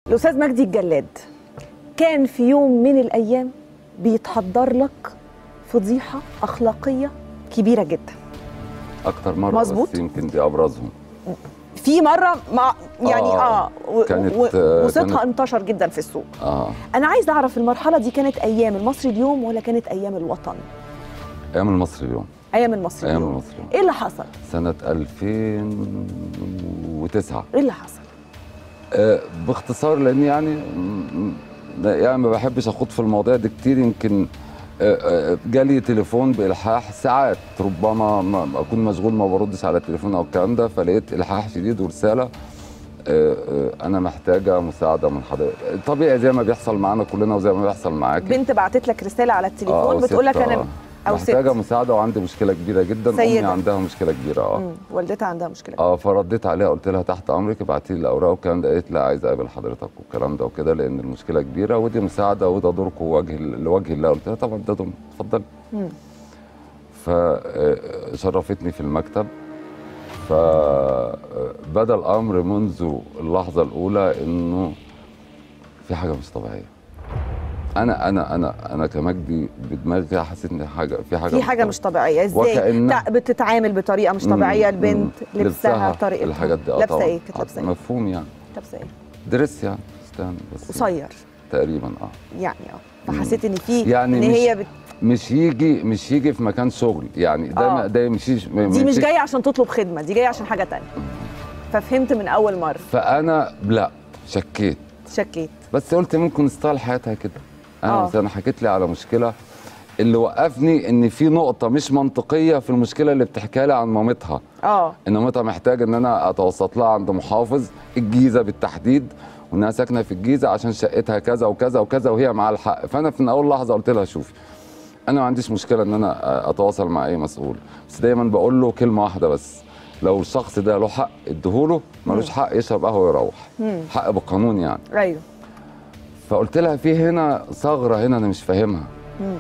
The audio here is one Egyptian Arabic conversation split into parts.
الأستاذ مجدي الجلاد كان في يوم من الأيام بيتحضر لك فضيحة أخلاقية كبيرة جدا اكتر مره مظبوط. بس يمكن دي ابرزهم في مرة مع يعني آه، آه, و- كانت- و- آه، وصوتها كانت- انتشر جدا في السوق اه أنا عايز أعرف المرحلة دي كانت أيام المصري اليوم ولا كانت أيام الوطن ايام المصري اليوم أيام المصري ايام اليوم المصري اليوم إيه اللي حصل؟ سنه 2009 إيه اللي حصل؟ آه باختصار لان يعني م- م- يعني ما بحبش اخوض في المواضيع دي كتير يمكن آه، آه، جالي تليفون بالحاح ساعات ربما ما ما اكون مشغول ما بردش على التليفون او الكلام ده فلقيت الحاح شديد ورساله آه، آه، انا محتاجه مساعده من حضرتك طبيعي زي ما بيحصل معانا كلنا وزي ما بيحصل معاك بنت بعتت لك رسالة على التليفون بتقول لك أنا أو محتاجه ست مساعده وعندي مشكله كبيره جدا امي سيدة. عندها مشكله كبيره اه مم. والدتها عندها مشكلة اه فرديت عليها قلت لها تحت امرك ابعتي لي الاوراق والكلام ده قالت لا عايز اقابل حضرتك والكلام ده وكده لان المشكله كبيره ودي مساعده وده دوركم وجه لوجه الله قلت لها طبعا ده دور اتفضلي مم. فشرفتني في المكتب فبدا الامر منذ اللحظه الاولى انه في حاجه مش طبيعيه انا انا انا انا كمجدي بدماغي كده حسيت ان حاجه في حاجه في حاجة مش طبيعية ازاي وكأن- تع- بتتعامل بطريقة مش مم، طبيعية مم. البنت لبسها طريقتها الحاجات دي اه لابسة طبعاً. ايه كانت لابسة ايه مفهوم يعني لابسة ايه درس يعني استنى بس قصير تقريبا اه يعني اه فحسيت ان في يعني ان مش- هي بت... مش يجي مش يجي في مكان شغل يعني ده آه. ما ده يمشيش ما دي مش يمشيش. جاية عشان تطلب خدمة دي جاية عشان حاجة تانية ففهمت من اول مرة فانا لا شكيت شكيت بس قلت ممكن ستايل حياتها كده انا آه. مثلا حكيت لي على مشكله اللي وقفني ان في نقطه مش منطقيه في المشكله اللي بتحكيها لي عن مامتها اه ان مامتها محتاجه ان انا اتوسط لها عند محافظ الجيزه بالتحديد وانها ساكنه في الجيزه عشان شقتها كذا وكذا وكذا وهي معاها الحق فانا في اول لحظه قلت لها شوفي انا ما عنديش مشكله ان انا اتواصل مع اي مسؤول بس دايما بقول له كلمه واحده بس لو الشخص ده له حق اديهوله ملوش حق يشرب قهوه ويروح مم. حق بالقانون يعني ايوه فقلت لها في هنا ثغره هنا انا مش فاهمها مم.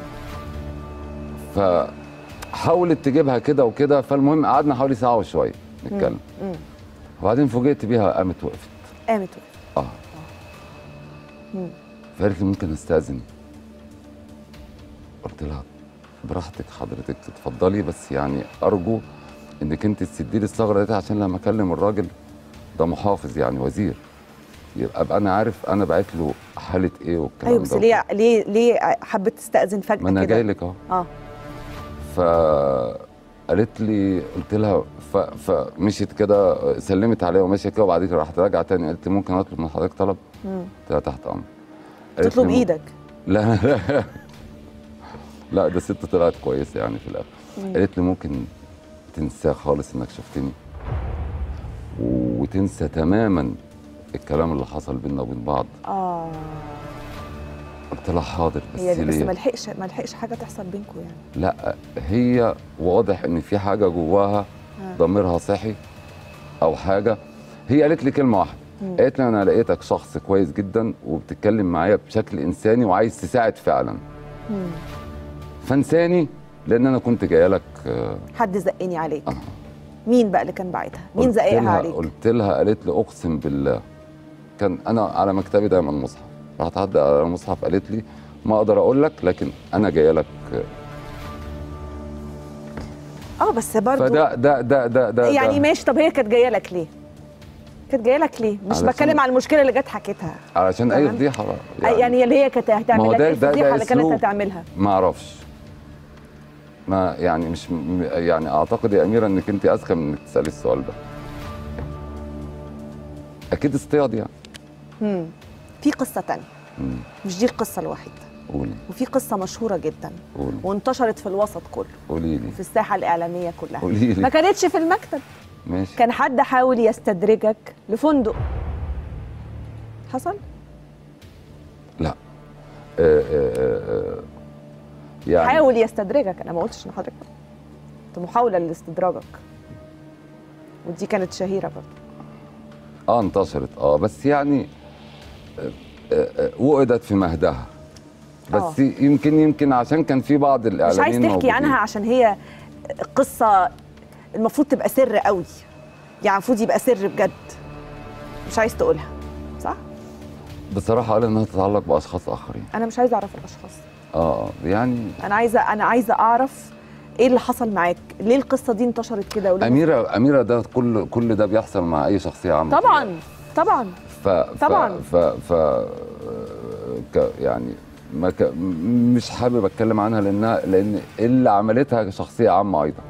فحاولت تجيبها كده وكده فالمهم قعدنا حوالي ساعه وشويه نتكلم مم. وبعدين فوجئت بيها قامت وقفت قامت اه مم. فقالت لي ممكن استاذن قلت لها براحتك حضرتك تتفضلي بس يعني ارجو انك انت تسدي لي الثغره دي عشان لما اكلم الراجل ده محافظ يعني وزير يبقى ابقى انا عارف انا بعت له حاله ايه والكلام ايوه بس ده ليه ليه ليه حبت تستأذن فجأة ما انا كده جاي لك اهو اه فقالت لي قلت لها ف... فمشيت كده سلمت عليها ومشيت كده وبعد كده راحت راجعه تاني قالت لي ممكن اطلب من حضرتك طلب مم. قلت لها تحت امر قالت تطلب لي م- ايدك لا لا لا ده ست طلعت كويسه يعني في الاخر مم. قالت لي ممكن تنساه خالص انك شفتني وتنسى تماما الكلام اللي حصل بينا وبين بعض اه قلت لها حاضر بس هي بس ليه ما لحقش ما لحقش حاجة تحصل بينكم يعني لا هي واضح ان في حاجه جواها آه. ضميرها صحي او حاجه هي قالت لي كلمه واحده مم. قالت لي انا لقيتك شخص كويس جدا وبتتكلم معايا بشكل انساني وعايز تساعد فعلا مم. فانساني لان انا كنت جايه لك آه، حد زقني عليك آه. مين بقى اللي كان باعتها مين قلت زقها لها- عليك قلت لها قالت لي اقسم بالله كان انا على مكتبي دايما مصحف راحت عدى على المصحف قالت لي ما اقدر اقول لك لكن انا جايه لك آه، اه بس برضه فده ده ده ده ده يعني ده ماشي طب هي كانت جايه لك ليه كانت جايه لك ليه مش علشان- بتكلم على المشكله اللي جت حكيتها علشان اي تمام. فضيحه بقى. يعني, يعني اللي هي كانت ما هتعمل هو لك ده- ايه ده- ده الفضيحه اللي كانت أسلوب. هتعملها ما اعرفش ما يعني مش م- يعني اعتقد يا اميره انك انت اذكى من انك تسالي السؤال ده اكيد اصطياد يعني مم. في قصه تانية مم. مش دي القصه الوحيده قولي وفي قصه مشهوره جدا قولي وانتشرت في الوسط كله قولي لي في الساحه الاعلاميه كلها قولي ما لي كانتش في المكتب ماشي كان حد حاول يستدرجك لفندق حصل لا آه آه آه آه. يعني حاول يستدرجك انا ما قلتش ان حضرتك كنت محاوله لاستدراجك ودي كانت شهيره برضه اه انتشرت اه بس يعني آه آه آه وقدت في مهدها بس آه. يمكن يمكن عشان كان في بعض مش الاعلاميين عايز تحكي موجودين. عنها عشان هي قصه المفروض تبقى سر قوي يعني المفروض يبقى سر بجد مش عايز تقولها صح بصراحه قال انها تتعلق باشخاص اخرين انا مش عايزه اعرف الاشخاص اه يعني انا عايزه انا عايزه اعرف ايه اللي حصل معاك ليه القصه دي انتشرت كده وليه- اميره اميره ده كل كل ده بيحصل مع اي شخصيه عامه طبعا طبعا ف ف طبعاً. ف ف ك يعني ما ك مش حابب اتكلم عنها لانها لان اللي عملتها شخصيه عامه ايضا